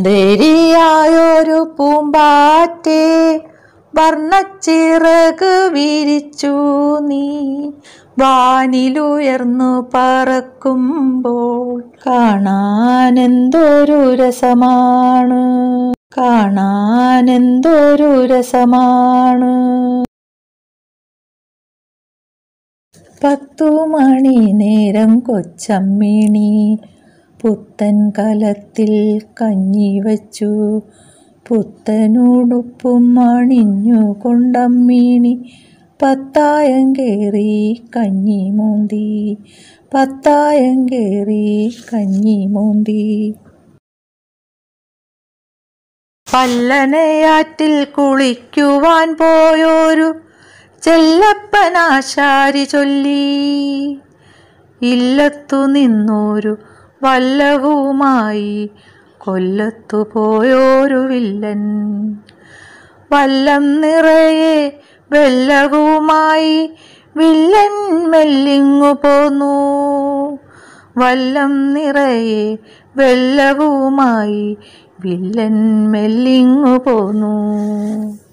സുന്ദരിയായൊരു പൂമ്പാറ്റേ വർണ്ണച്ചിറക് വിരിച്ചു നീ വാനിലുയർന്നു പറക്കുമ്പോൾ കാണാനെന്തൊരു രസമാണ് കാണാനെന്തൊരു രസമാണ് പത്തു മണി നേരം കൊച്ചമ്മിണി പുത്തൻ കലത്തിൽ കഞ്ഞി വച്ചു പുത്തനുടുപ്പും അണിഞ്ഞു കൊണ്ടമ്മിണി പത്തായം കേറി കഞ്ഞി മോന്തി പത്തായം കേറി കഞ്ഞി മോന്തി പല്ലനയാറ്റിൽ കുളിക്കുവാൻ പോയൊരു ചെല്ലപ്പനാശാരി ചൊല്ലി ഇല്ലത്തു നിന്നൊരു വല്ലവുമായി കൊല്ലത്തു പോയൊരു വില്ലൻ വല്ലം നിറയെ വെള്ളവുമായി വില്ലൻ മെല്ലിങ്ങു പോന്നു വല്ലം നിറയെ വെള്ളവുമായി വില്ലൻ മെല്ലിങ്ങു പോന്നു